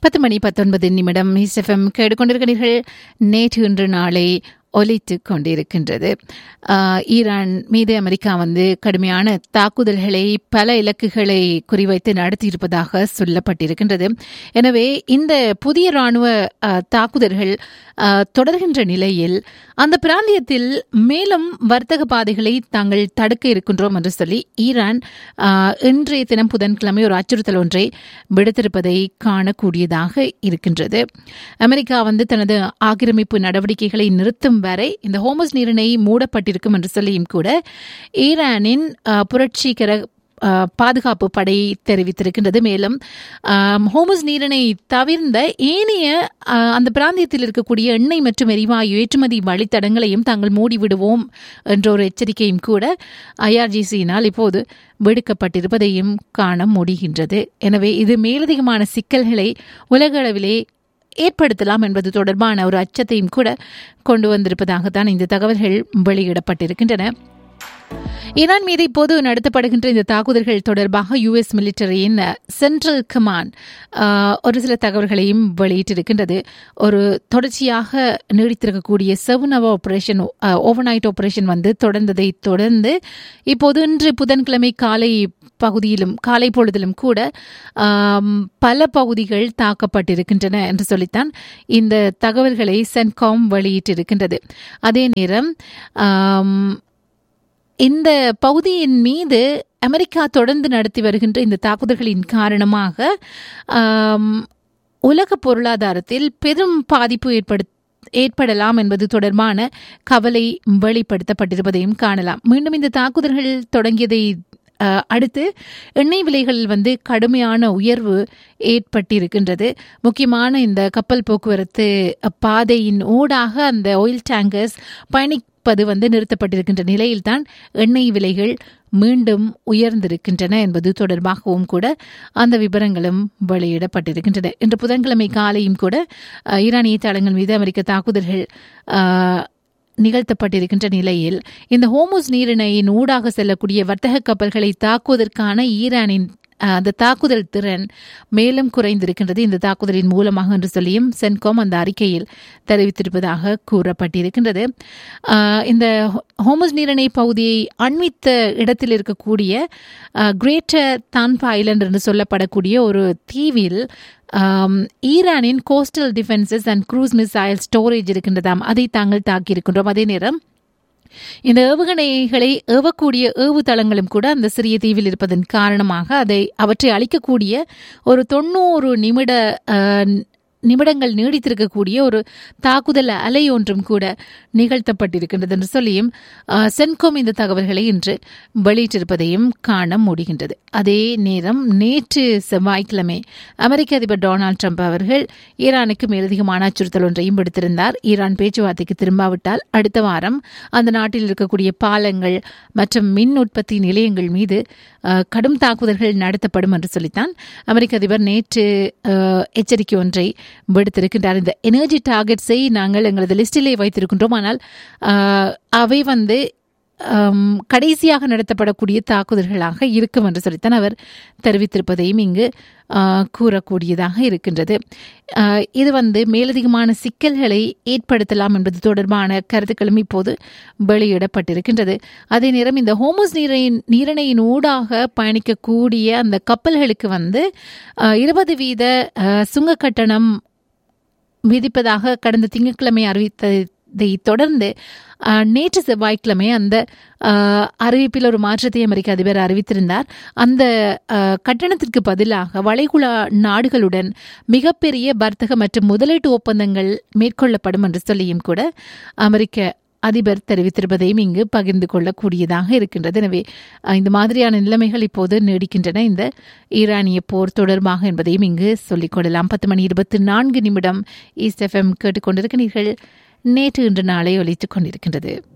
பத்து மணி பத்தொன்பது நிமிடம் எஸ்எஃப்எம் கேட்டுக்கொண்டிருக்கிறீர்கள் நேற்று இன்று நாளை ஒலித்து கொண்டிருக்கின்றது ஆஹ் ஈரான் மீது அமெரிக்கா வந்து கடுமையான தாக்குதல்களை பல இலக்குகளை குறிவைத்து நடத்தியிருப்பதாக சொல்லப்பட்டிருக்கின்றது எனவே இந்த புதிய ராணுவ ஆஹ், தாக்குதல்கள் ஆஹ், தொடர்கின்ற நிலையில் அந்த பிராந்தியத்தில் மேலும் வர்த்தக பாதைகளை தாங்கள் தடுக்க இருக்கின்றோம் என்று சொல்லி ஈரான் ஆஹ், இன்றைய தினம் புதன்கிழமை ஒரு அச்சுறுத்தல் ஒன்றை விடுத்திருப்பதை காணக்கூடியதாக இருக்கின்றது அமெரிக்கா வந்து தனது ஆக்கிரமிப்பு நடவடிக்கைகளை நிறுத்தும் வரை இந்த ஹோமஸ் நீரிணை மூடப்பட்டிருக்கும் என்று சொல்லியும் கூட ஈரானின் ஆஹ், புரட்சிகர ஆஹ், பாதுகாப்பு படை தெரிவித்திருக்கின்றது மேலும் ஆம், ஹோமஸ் நீரிணை தவிர்ந்த ஏனைய ஆஹ், அந்த பிராந்தியத்தில் இருக்கக்கூடிய எண்ணெய் மற்றும் எரிவாயு ஏற்றுமதி வழித்தடங்களையும் தாங்கள் மூடிவிடுவோம் என்ற ஒரு எச்சரிக்கையும் கூட ஐஆர்ஜிசியினால் இப்போது விடுக்கப்பட்டிருப்பதையும் காண முடிகின்றது எனவே இது மேலதிகமான சிக்கல்களை உலக அளவிலே ஏற்படுத்தலாம் என்பது தொடர்பான ஒரு அச்சத்தையும் கூட கொண்டு வந்திருப்பதாகத்தான் இந்த தகவல்கள் வெளியிடப்பட்டிருக்கின்றன ஈரான் மீது இப்போது நடத்தப்படுகின்ற இந்த தாக்குதல்கள் தொடர்பாக யுஎஸ் மிலிட்டரியின் சென்ட்ரல் கமாண்ட் ஆஹ், ஒரு சில தகவல்களையும் வெளியிட்டிருக்கின்றது ஒரு தொடர்ச்சியாக நீடித்திருக்கக்கூடிய seven hour operation overnight operation வந்து தொடர்ந்ததை தொடர்ந்து இப்போது இன்று புதன்கிழமை காலை பகுதியிலும் காலை பொழுதிலும் கூட ஆம், பல பகுதிகள் தாக்கப்பட்டிருக்கின்றன என்று சொல்லித்தான் இந்த தகவல்களை சென்காம் வெளியிட்டிருக்கின்றது அதே நேரம் ஆம், இந்த பகுதியின் மீது அமெரிக்கா தொடர்ந்து நடத்தி வருகின்ற இந்த தாக்குதல்களின் காரணமாக ஆம், உலக பொருளாதாரத்தில் பெரும் பாதிப்பு ஏற்படு ஏற்படலாம் என்பது தொடர்பான கவலை வெளிப்படுத்தப்பட்டிருப்பதையும் காணலாம் மீண்டும் இந்த தாக்குதல்கள் தொடங்கியதை அஹ், அடுத்து எண்ணெய் விலைகள் வந்து கடுமையான உயர்வு ஏற்பட்டிருக்கின்றது முக்கியமான இந்த கப்பல் போக்குவரத்து பாதையின் ஊடாக அந்த ஆயில் டேங்கர்ஸ் பயணிப்பது வந்து நிறுத்தப்பட்டிருக்கின்ற நிலையில்தான் எண்ணெய் விலைகள் மீண்டும் உயர்ந்திருக்கின்றன என்பது தொடர்பாகவும் கூட அந்த விவரங்களும் வெளியிடப்பட்டிருக்கின்றன இன்று புதன்கிழமை காலையும் கூட அஹ், ஈரானிய தளங்கள் மீது அமெரிக்க தாக்குதல்கள் அஹ், நிகழ்த்தப்பட்டிருக்கின்ற நிலையில் இந்த ஹோமுஸ் நீரிணையின் ஊடாக செல்லக்கூடிய வர்த்தக கப்பல்களை தாக்குவதற்கான ஈரானின் அஹ், அந்த தாக்குதல் திறன் மேலும் குறைந்திருக்கின்றது இந்த தாக்குதலின் மூலமாக என்று சொல்லியும் சென்காம் அந்த அறிக்கையில் தெரிவித்திருப்பதாக கூறப்பட்டிருக்கின்றது அஹ், இந்த ஹோ- ஹோமுஸ் நீரிணை பகுதியை அண்மித்த இடத்தில் இருக்கக்கூடிய அஹ், கிரேட்டர் தான்பா ஐலண்ட் என்று சொல்லப்படக்கூடிய ஒரு தீவில் ஆம், ஈரானின் coastal defences and cruise missile storage இருக்கின்றதாம் அதை தாங்கள் தாக்கியிருக்கின்றோம் அதே நேரம் இந்த ஏவுகணைகளை ஏவக்கூடிய ஏவுதளங்களும் கூட அந்த சிறிய தீவில் இருப்பதன் காரணமாக அதை அவற்றை அழிக்கக்கூடிய ஒரு தொண்ணூறு நிமிட அஹ், நிமிடங்கள் நீடித்திருக்கக்கூடிய ஒரு தாக்குதல் அலை ஒன்றும் கூட நிகழ்த்தப்பட்டிருக்கின்றது என்று சொல்லியும் அஹ், சென்கோம் இந்த தகவல்களை இன்று வெளியிட்டிருப்பதையும் காண முடிகின்றது அதே நேரம் நேற்று செவ்வாய்க்கிழமை அமெரிக்க அதிபர் டொனால்ட் ட்ரம்ப் அவர்கள் ஈரானுக்கு மேலதிகமான அச்சுறுத்தல் ஒன்றையும் விடுத்திருந்தார் ஈரான் பேச்சுவார்த்தைக்கு திரும்பாவிட்டால் அடுத்த வாரம் அந்த நாட்டில் இருக்கக்கூடிய பாலங்கள் மற்றும் மின் உற்பத்தி நிலையங்கள் மீது அஹ், கடும் தாக்குதல்கள் நடத்தப்படும் என்று சொல்லித்தான் அமெரிக்க அதிபர் நேற்று அஹ், எச்சரிக்கை ஒன்றை விடுத்திருக்கின்றார் இந்த எனர்ஜி டார்கெட்ஸை நாங்கள் எங்களது லிஸ்டிலே வைத்திருக்கின்றோம் ஆனால் அஹ், அவை வந்து ஆம், கடைசியாக நடத்தப்படக்கூடிய தாக்குதல்களாக இருக்கும் என்று சொல்லித்தான் அவர் தெரிவித்திருப்பதையும் இங்கு ஆ, கூறக்கூடியதாக இருக்கின்றது ஆ, இது வந்து மேலதிகமான சிக்கல்களை ஏற்படுத்தலாம் என்பது தொடர்பான கருத்துக்களும் இப்போது வெளியிடப்பட்டிருக்கின்றது அதே நேரம் இந்த ஹோமோஸ் நீரின் நீரிணையின் ஊடாக பயணிக்கக்கூடிய அந்த கப்பல்களுக்கு வந்து இருபது வீத ஆ, சுங்க கட்டணம் விதிப்பதாக கடந்த திங்கட்கிழமை அறிவித்ததை தொடர்ந்து அஹ், நேற்று செவ்வாய்க்கிழமை அந்த அஹ், அறிவிப்பில் ஒரு மாற்றத்தை அமெரிக்க அதிபர் அறிவித்திருந்தார் அந்த அஹ், கட்டணத்திற்கு பதிலாக வளைகுடா நாடுகளுடன் மிகப்பெரிய வர்த்தக மற்றும் முதலீட்டு ஒப்பந்தங்கள் மேற்கொள்ளப்படும் என்று சொல்லியும் கூட அமெரிக்க அதிபர் தெரிவித்திருப்பதையும் இங்கு பகிர்ந்து கொள்ளக்கூடியதாக இருக்கின்றது எனவே அஹ், இந்த மாதிரியான நிலைமைகள் இப்போது நீடிக்கின்றன இந்த ஈரானிய போர் தொடர்பாக என்பதையும் இங்கு சொல்லிக் கொள்ளலாம் பத்து மணி இருபத்தி நான்கு நிமிடம் ஈஸ்ட் எஃப்எம் கேட்டுக்கொண்டிருக்கிறீர்கள் நேற்று இன்று நாளை ஒலித்துக் கொண்டிருக்கின்றது